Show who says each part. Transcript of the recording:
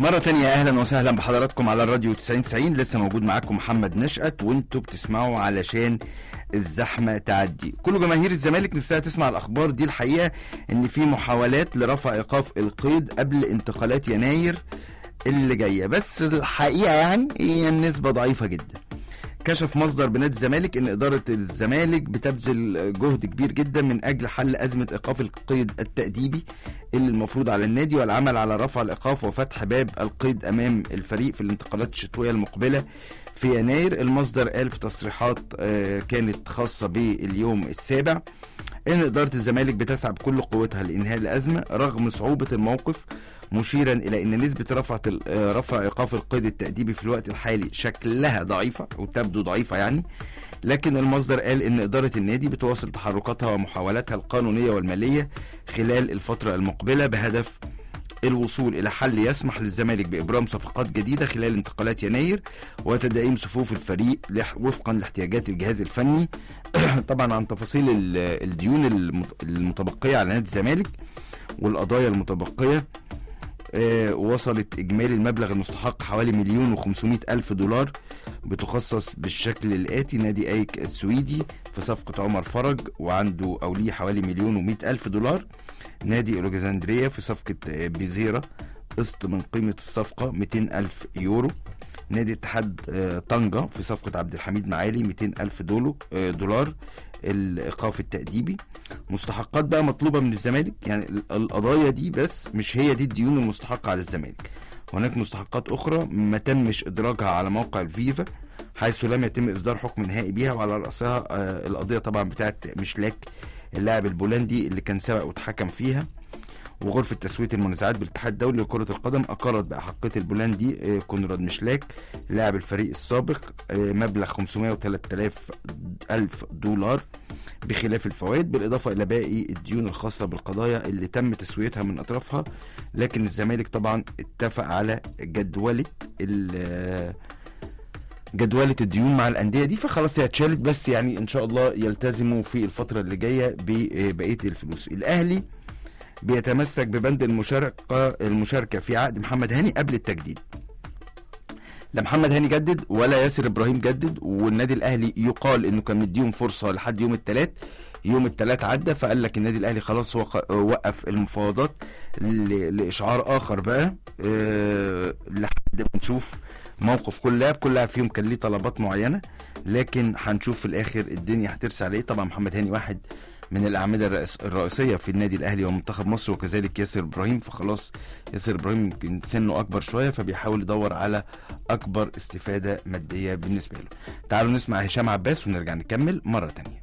Speaker 1: مرة تانية أهلا وسهلا بحضراتكم على الراديو 9090 لسه موجود معاكم محمد نشأت وانتوا بتسمعوا علشان الزحمة تعدي كل جماهير الزمالك نفسها تسمع الأخبار دي الحقيقة إن في محاولات لرفع إيقاف القيد قبل انتقالات يناير اللي جاية بس الحقيقة يعني هي النسبة ضعيفة جدا كشف مصدر بنادي الزمالك ان اداره الزمالك بتبذل جهد كبير جدا من اجل حل ازمه ايقاف القيد التاديبي اللي المفروض على النادي والعمل على رفع الايقاف وفتح باب القيد امام الفريق في الانتقالات الشتويه المقبله في يناير المصدر قال في تصريحات آه، كانت خاصه باليوم السابع ان اداره الزمالك بتسعى بكل قوتها لانهاء الازمه رغم صعوبه الموقف مشيرا الى ان نسبه رفع آه، رفع ايقاف القيد التاديبي في الوقت الحالي شكلها ضعيفه وتبدو ضعيفه يعني لكن المصدر قال ان اداره النادي بتواصل تحركاتها ومحاولاتها القانونيه والماليه خلال الفتره المقبله بهدف الوصول الى حل يسمح للزمالك بابرام صفقات جديده خلال انتقالات يناير وتدعيم صفوف الفريق لح- وفقا لاحتياجات الجهاز الفني طبعا عن تفاصيل ال- الديون المت- المتبقيه على نادي الزمالك والقضايا المتبقيه آه، وصلت إجمالي المبلغ المستحق حوالي مليون وخمسمائة ألف دولار بتخصص بالشكل الآتي نادي أيك السويدي في صفقة عمر فرج وعنده أو ليه حوالي مليون ومائة ألف دولار نادي ألكسندريا في صفقة آه، بيزيرا قسط من قيمة الصفقة 200 ألف يورو نادي اتحاد آه، طنجة في صفقة عبد الحميد معالي 200 ألف دولو آه، دولار الإيقاف التأديبي مستحقات بقى مطلوبة من الزمالك يعني ال- القضايا دي بس مش هي دي الديون المستحقة على الزمالك هناك مستحقات أخرى ما تمش إدراجها على موقع الفيفا حيث لم يتم إصدار حكم نهائي بيها وعلى رأسها آه، القضية طبعا بتاعت مشلاك اللاعب البولندي اللي كان سبق واتحكم فيها وغرفة تسوية المنازعات بالاتحاد الدولي لكرة القدم أقرت بأحقية البولندي آه، كونراد مشلاك لاعب الفريق السابق آه، مبلغ 503 ألف دولار بخلاف الفوائد بالإضافة إلى باقي الديون الخاصة بالقضايا اللي تم تسويتها من أطرافها لكن الزمالك طبعا اتفق على جدولة ال- جدولة الديون مع الأندية دي فخلاص هي اتشالت بس يعني إن شاء الله يلتزموا في الفترة اللي جاية ببقية الفلوس الأهلي بيتمسك ببند المشاركة المشاركة في عقد محمد هاني قبل التجديد لا محمد هاني جدد ولا ياسر ابراهيم جدد والنادي الاهلي يقال انه كان مديهم فرصه لحد يوم الثلاث يوم الثلاث عدى فقال لك النادي الاهلي خلاص وق- وقف المفاوضات ل- لاشعار اخر بقى أه لحد ما نشوف موقف كل لاعب كل لاعب فيهم كان ليه طلبات معينه لكن هنشوف في الاخر الدنيا هترسى على ايه طبعا محمد هاني واحد من الاعمده الرئيس- الرئيسيه في النادي الاهلي ومنتخب مصر وكذلك ياسر ابراهيم فخلاص ياسر ابراهيم يمكن سنه اكبر شويه فبيحاول يدور على اكبر استفاده ماديه بالنسبه له تعالوا نسمع هشام عباس ونرجع نكمل مره تانية